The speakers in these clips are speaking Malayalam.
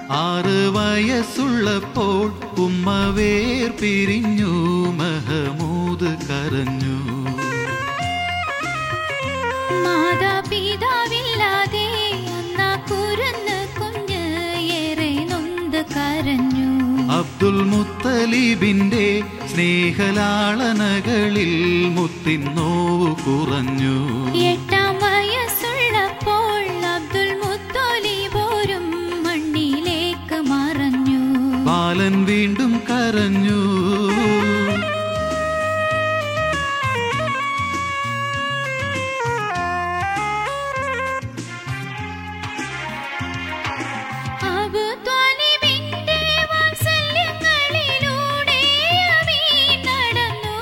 ആറ് വയസ്സുള്ളപ്പോൾ ഉമ്മ വേർ പിരിഞ്ഞു മഹമൂദ് കരഞ്ഞു മാതാപിതാവില്ലാതെ അന്ന കുരുന്ന് കുഞ്ഞ് ഏറെ നൊന്ത് കരഞ്ഞു അബ്ദുൽ മുത്തലിബിന്റെ സ്നേഹലാളനകളിൽ മുത്തിൻ നോവ് കുറഞ്ഞു എട്ടാം വയസ്സുള്ളപ്പോൾ അബ്ദുൽ മുത്തോലിബോരും മണ്ണിലേക്ക് മറഞ്ഞു ബാലൻ വീണ്ടും കരഞ്ഞു അബൂ ത്വാലിബിന്റെ വാത്സല്യങ്ങളിലൂടെ അമീൻ നടന്നു.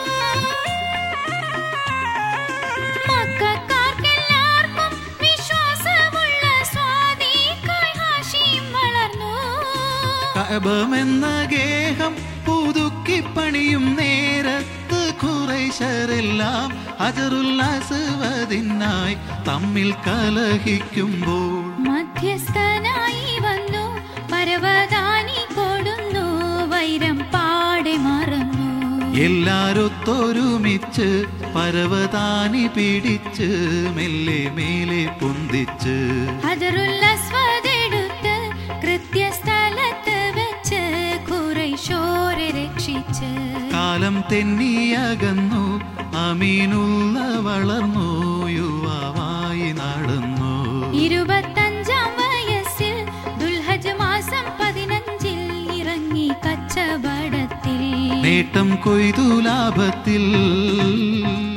മക്കക്കാർക്കെല്ലാവർക്കും വിശ്വാസമുള്ള സ്വാദീഖായി ഹാഷിം വളർന്നു. കഅബമെന്ന ഗേഹം പുതുക്കി പണിയും നേരത്ത് ഖുറൈശരെല്ലാം അജറുൽ അസ്വദിനായി തമ്മിൽ കലഹിക്കുമ്പോൾ മധ്യസ്ഥനായി വന്നു പരവതാനി കൊടുന്നു വൈരം പാടെ മറന്നു എല്ലാരൊത്തൊരുമിച്ച് പരവതാനി പിടിച്ച് മെല്ലെ മേലെ പൊന്തിച്ച് ഹജറുൽ അസ്വദ് എടുത്ത് കൃത്യസ്ഥലത്ത് വെച്ച് കുറൈശോരെ രക്ഷിച്ച് കാലം തെന്നിയകന്നു അമീനുള്ള വളർന്നു യുവാവായി നടന്നു ഇരുപത്തഞ്ചാം വയസ്സിൽ ദുൽഹജ് മാസം പതിനഞ്ചിൽ ഇറങ്ങി കച്ചവടത്തിൽ നേട്ടം കൊയ്തു ലാഭത്തിൽ